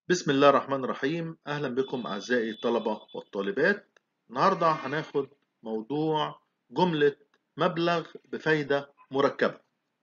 بسم الله الرحمن الرحيم أهلا بكم أعزائي الطلبة والطالبات النهاردة هناخد موضوع جملة مبلغ بفايدة مركبة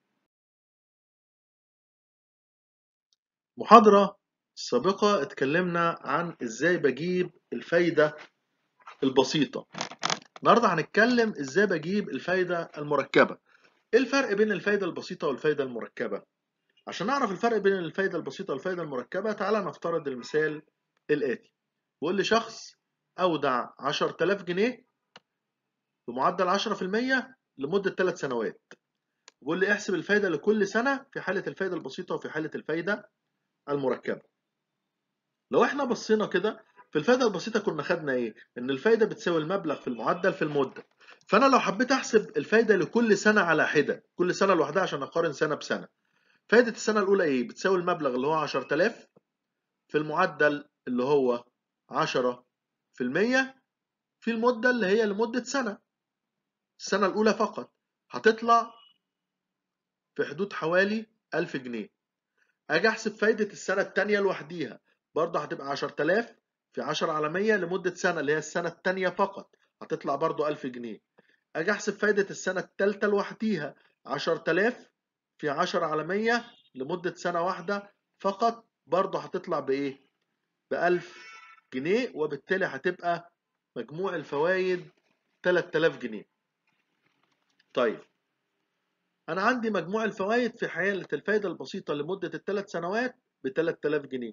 محاضرة السابقة اتكلمنا عن ازاي بجيب الفايدة البسيطة النهاردة هنتكلم ازاي بجيب الفايدة المركبة ايه الفرق بين الفايدة البسيطة والفايدة المركبة عشان نعرف الفرق بين الفايدة البسيطة والفايدة المركبة تعالى نفترض المثال الآتي بيقول لي شخص أودع 10000 جنيه بمعدل 10% لمدة 3 سنوات بيقول لي احسب الفايدة لكل سنة في حالة الفايدة البسيطة وفي حالة الفايدة المركبة لو احنا بصينا كده في الفايدة البسيطة كنا خدنا ايه؟ ان الفايدة بتساوي المبلغ في المعدل في المدة فانا لو حبيت احسب الفايدة لكل سنة على حدة كل سنة لوحدها عشان اقارن سنة بسنة فايدة السنة الأولى إيه؟ بتساوي المبلغ اللي هو 10000 في المعدل اللي هو 10 في المية في المدة اللي هي لمدة سنة السنة الأولى فقط هتطلع في حدود حوالي 1000 جنيه أجي أحسب فايدة السنة التانية لوحديها برضه هتبقى 10000 في 10 على 100 لمدة سنة اللي هي السنة التانية فقط هتطلع برضه 1000 جنيه أجي أحسب فايدة السنة التالتة لوحديها 10000 في 10 على 100 لمدة سنة واحدة فقط برضه هتطلع بإيه؟ ب 1000 جنيه وبالتالي هتبقى مجموع الفوائد 3000 جنيه. طيب أنا عندي مجموع الفوائد في حالة الفايدة البسيطة لمدة الثلاث سنوات ب 3000 جنيه.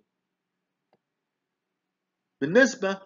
بالنسبة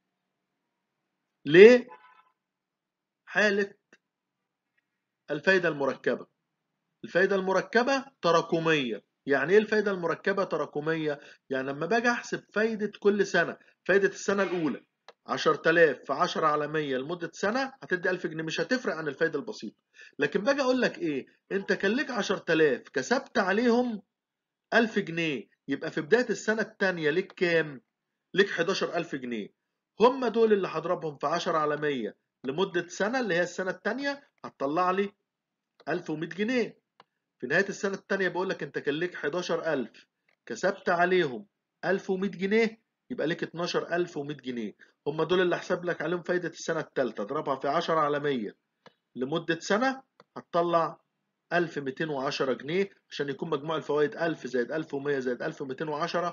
لحالة الفايدة المركبة الفايدة المركبة تراكمية يعني ايه الفايدة المركبة تراكمية؟ يعني لما باجي احسب فايدة كل سنة فايدة السنة الأولى 10000 في 10 على 100 لمدة سنة هتدي 1000 جنيه مش هتفرق عن الفايدة البسيطة لكن باجي أقول لك إيه؟ أنت كان ليك 10000 كسبت عليهم 1000 جنيه يبقى في بداية السنة الثانية ليك كام؟ ليك 11000 جنيه هم دول اللي هضربهم في 10 على 100 لمدة سنة اللي هي السنة الثانية هتطلع لي 1100 جنيه في نهاية السنة التانية بقول لك أنت كان ليك 11000 كسبت عليهم 1100 جنيه يبقى ليك 12100 جنيه هم دول اللي هحسب لك عليهم فايدة السنة التالتة اضربها في 10 على 100 لمدة سنة هتطلع 1210 جنيه عشان يكون مجموع الفوائد 1000 زائد 1100 زائد 1210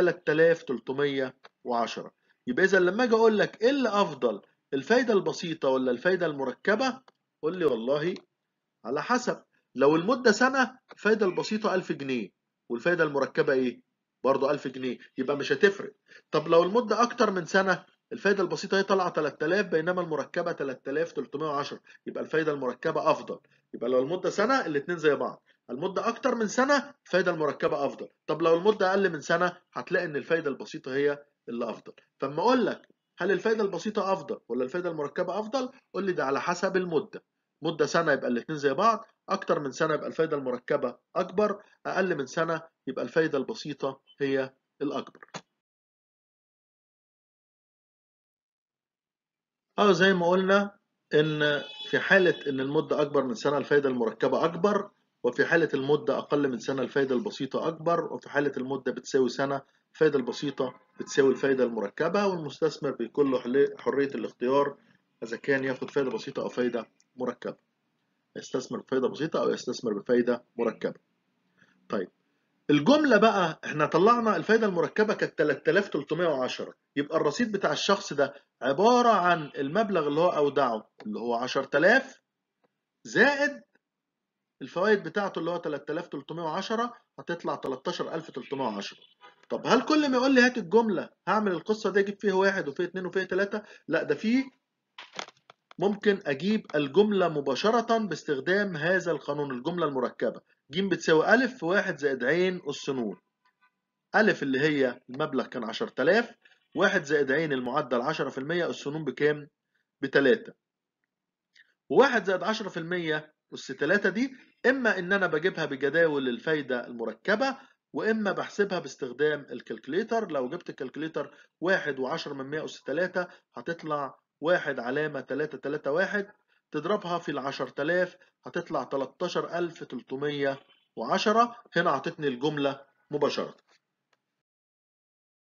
3310 يبقى إذا لما أجي أقول لك إيه اللي أفضل الفايدة البسيطة ولا الفايدة المركبة قول لي والله على حسب لو المدة سنة الفايدة البسيطة 1000 جنيه والفايدة المركبة إيه؟ برضه 1000 جنيه يبقى مش هتفرق طب لو المدة أكتر من سنة الفايدة البسيطة هي طالعة 3000 بينما المركبة 3310 يبقى الفايدة المركبة أفضل يبقى لو المدة سنة الاتنين زي بعض المدة أكتر من سنة الفايدة المركبة أفضل طب لو المدة أقل من سنة هتلاقي إن الفايدة البسيطة هي اللي أفضل فأما أقول لك هل الفايدة البسيطة أفضل ولا الفايدة المركبة أفضل؟ قول لي ده على حسب المدة مدة سنة يبقى الاتنين زي بعض أكتر من سنة يبقى الفايدة المركبة أكبر أقل من سنة يبقى الفايدة البسيطة هي الأكبر أه زي ما قلنا إن في حالة إن المدة أكبر من سنة الفايدة المركبة أكبر وفي حالة المدة أقل من سنة الفايدة البسيطة أكبر وفي حالة المدة بتساوي سنة الفايدة البسيطة بتساوي الفايدة المركبة والمستثمر بيكون له حرية الاختيار إذا كان ياخد فايدة بسيطة أو فايدة مركبة يستثمر بفايدة بسيطة أو يستثمر بفايدة مركبة. طيب الجملة بقى احنا طلعنا الفايدة المركبة كانت 3310 يبقى الرصيد بتاع الشخص ده عبارة عن المبلغ اللي هو أودعه اللي هو 10000 زائد الفوائد بتاعته اللي هو 3310 هتطلع 13310 طب هل كل ما يقول لي هات الجملة هعمل القصة دي اجيب فيها واحد وفيه اتنين وفيه تلاتة؟ لا ده فيه ممكن أجيب الجملة مباشرة باستخدام هذا القانون الجملة المركبة ج بتساوي أ في واحد زائد عين أس ن أ اللي هي المبلغ كان 10000 واحد زائد عين المعدل 10% أس ن بكام؟ بتلاتة وواحد زائد 10% أس تلاتة دي إما إن أنا بجيبها بجداول الفايدة المركبة وإما بحسبها باستخدام الكالكليتر لو جبت الكالكليتر واحد وعشرة من مية أس تلاتة هتطلع واحد علامة تلاتة تلاتة واحد تضربها في العشر تلاف هتطلع تلاتاشر ألف تلتمية وعشرة هنا عطتني الجملة مباشرة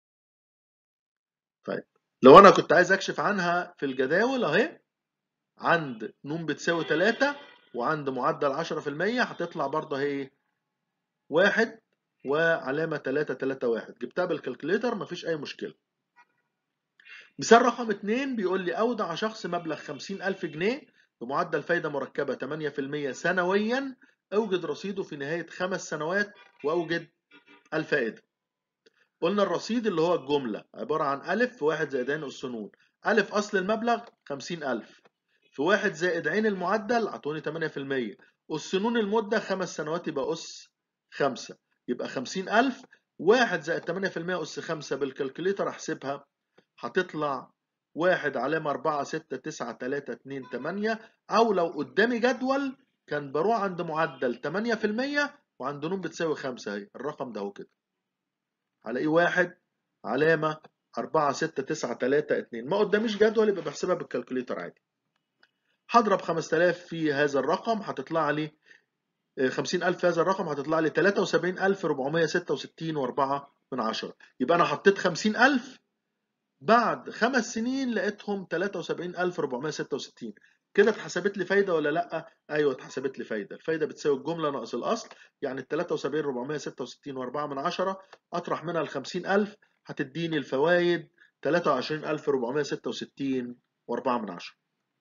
طيب لو انا كنت عايز اكشف عنها في الجداول اهي عند ن بتساوي 3 وعند معدل 10% هتطلع برضه اهي واحد وعلامة 3 3 1 جبتها بالكالكوليتر مفيش أي مشكلة. مثال رقم 2 بيقول لي أودع شخص مبلغ 50000 جنيه بمعدل فايدة مركبة 8% سنويا أوجد رصيده في نهاية خمس سنوات وأوجد الفائدة. قلنا الرصيد اللي هو الجملة عبارة عن ألف في واحد زائد عين أس ن. ألف أصل المبلغ 50000 في واحد زائد عين المعدل عطوني 8% أس ن المدة خمس سنوات يبقى أس 5 يبقى 50000 واحد زائد 8% أس 5 بالكالكوليتر أحسبها هتطلع واحد علامة 4 6 9 3 2 8 أو لو قدامي جدول كان بروح عند معدل 8% وعند ن بتساوي 5 أهي الرقم ده اهو كده هلاقيه واحد علامة 4 6 9 3 2 ما قداميش جدول يبقى بحسبها بالكالكوليتر عادي هضرب 5000 في هذا الرقم هتطلع لي 50000 في هذا الرقم هتطلع لي 73466 و4 من 10 يبقى انا حطيت 50000 بعد خمس سنين لقيتهم 73466 كده اتحسبت لي فايده ولا لا ايوه اتحسبت لي فايده الفايده بتساوي الجمله ناقص الاصل يعني ال 73466 و4 من 10 اطرح منها ال 50000 هتديني الفوائد 23466 و4 من 10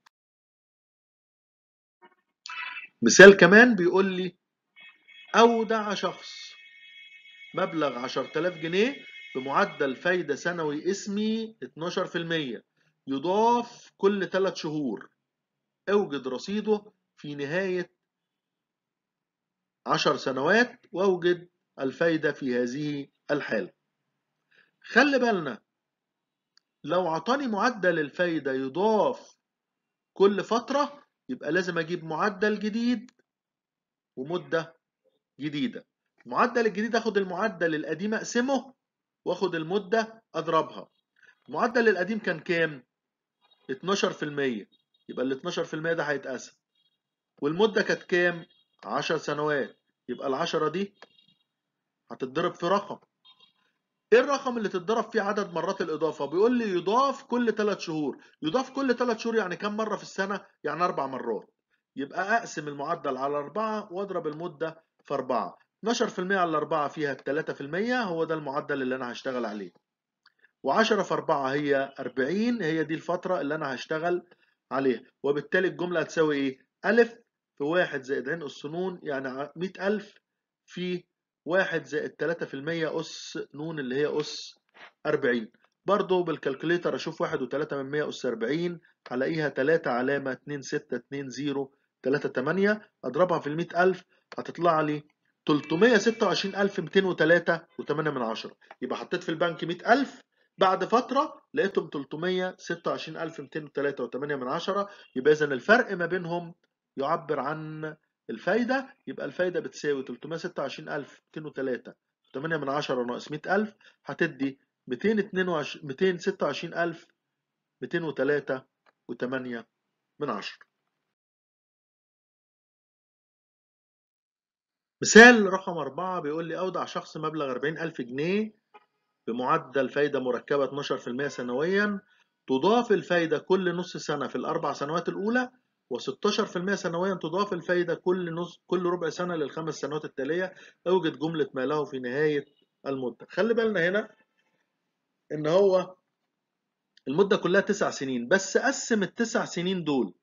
مثال كمان بيقول لي أودع شخص مبلغ 10000 جنيه بمعدل فايدة سنوي اسمي 12% يضاف كل 3 شهور اوجد رصيده في نهاية 10 سنوات واوجد الفايدة في هذه الحالة خلي بالنا لو عطاني معدل الفايدة يضاف كل فترة يبقى لازم اجيب معدل جديد ومده جديده المعدل الجديد اخد المعدل القديم اقسمه واخد المده اضربها المعدل القديم كان كام 12% يبقى ال 12% ده هيتقسم والمده كانت كام 10 سنوات يبقى ال 10 دي هتتضرب في رقم ايه الرقم اللي تتضرب فيه عدد مرات الاضافه بيقول لي يضاف كل 3 شهور يضاف كل 3 شهور يعني كم مره في السنه يعني اربع مرات يبقى اقسم المعدل على 4 واضرب المده في 4 12% على 4 فيها 3% هو ده المعدل اللي انا هشتغل عليه و10 في 4 هي 40 هي دي الفتره اللي انا هشتغل عليها وبالتالي الجمله هتساوي ايه الف في 1 زائد عين اس ن يعني 100000 في واحد زائد تلاتة في المية أس ن اللي هي أس أربعين برضو بالكالكوليتر أشوف واحد وتلاتة من مية أس أربعين هلاقيها تلاتة علامة اتنين ستة اتنين زيرو تلاتة تمانية أضربها في المية ألف هتطلع لي تلتمية ستة وعشرين ألف ميتين وتلاتة وتمانية من عشرة يبقى حطيت في البنك مية ألف بعد فترة لقيتهم تلتمية ستة وعشرين ألف ميتين وتلاتة وتمانية من عشرة يبقى إذا الفرق ما بينهم يعبر عن الفايدة يبقى الفايدة بتساوي 326203 8 من 10 ناقص 100000 هتدي 222 226000 203 و8 من 10 مثال رقم 4 بيقول لي أودع شخص مبلغ 40000 جنيه بمعدل فايدة مركبة 12% سنويا تضاف الفايدة كل نص سنة في الأربع سنوات الأولى و16% سنويا تضاف الفايدة كل نص كل ربع سنة للخمس سنوات التالية اوجد جملة ما له في نهاية المدة خلي بالنا هنا ان هو المدة كلها تسع سنين بس قسم التسع سنين دول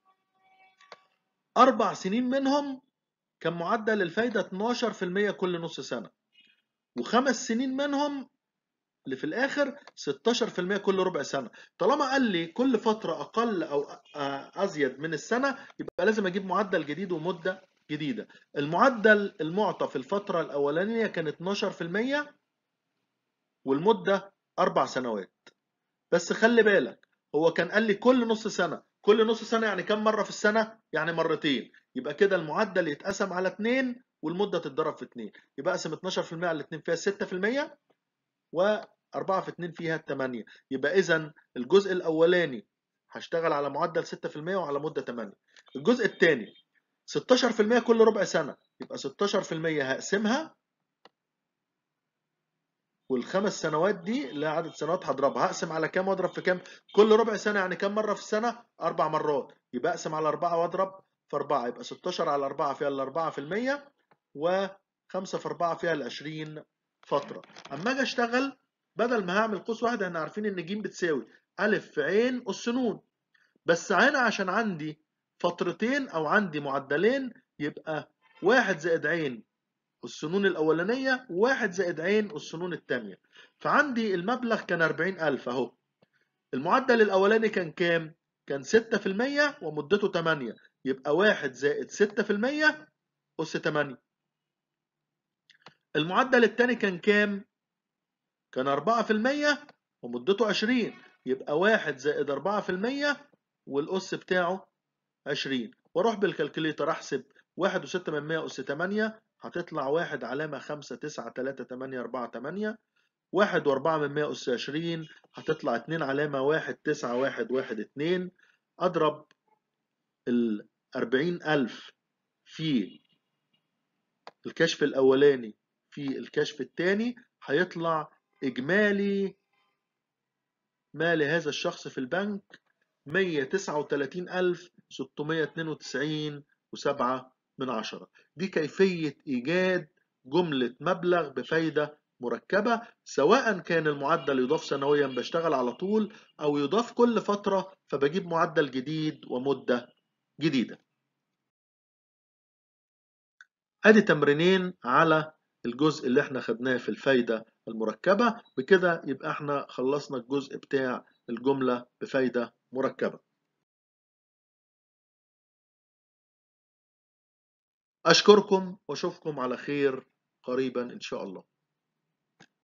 أربع سنين منهم كان معدل الفايدة 12% كل نص سنة وخمس سنين منهم اللي في الاخر 16% كل ربع سنه طالما قال لي كل فتره اقل او ازيد من السنه يبقى لازم اجيب معدل جديد ومده جديده المعدل المعطى في الفتره الاولانيه كان 12% والمده اربع سنوات بس خلي بالك هو كان قال لي كل نص سنه كل نص سنه يعني كم مره في السنه يعني مرتين يبقى كده المعدل يتقسم على 2 والمده تتضرب في 2 يبقى اقسم 12% على 2 فيها 6% و 4 في 2 فيها 8 يبقى اذا الجزء الاولاني هشتغل على معدل 6% وعلى مده 8 الجزء الثاني 16% كل ربع سنه يبقى 16% هقسمها والخمس سنوات دي اللي هي عدد سنوات هضربها هقسم على كام واضرب في كام كل ربع سنه يعني كام مره في السنه اربع مرات يبقى اقسم على اربعه واضرب في اربعه يبقى 16 على 4 فيها ال 4% و5 في 4 فيها ال 20 فتره اما اجي اشتغل بدل ما هعمل قوس واحد احنا عارفين ان ج بتساوي ا في عين اس ن بس هنا عشان عندي فترتين او عندي معدلين يبقى واحد زائد عين السنون الأولانية واحد زائد عين السنون التانية فعندي المبلغ كان 40000 أهو المعدل الأولاني كان كام؟ كان 6% ومدته 8 يبقى واحد زائد 6% أس 8 المعدل التاني كان كام؟ كان 4% ومدته 20 يبقى واحد زائد 4% والأس بتاعه 20 واروح بالكالكوليتر احسب 1 و6 من 100 أس 8 هتطلع واحد علامة خمسة تسعة تلاتة تمانية أربعة تمانية واحد وأربعة من مية أس عشرين هتطلع اتنين علامة واحد تسعة واحد واحد اتنين أضرب الأربعين ألف في الكشف الأولاني في الكشف الثاني هيطلع إجمالي مال هذا الشخص في البنك مية تسعة وتلاتين ألف ستمية اتنين وتسعين وسبعة من عشرة دي كيفية إيجاد جملة مبلغ بفايدة مركبة سواء كان المعدل يضاف سنويا بشتغل على طول أو يضاف كل فترة فبجيب معدل جديد ومدة جديدة أدي تمرينين على الجزء اللي احنا خدناه في الفايدة المركبة بكده يبقى احنا خلصنا الجزء بتاع الجملة بفايدة مركبة أشكركم وأشوفكم على خير قريبا إن شاء الله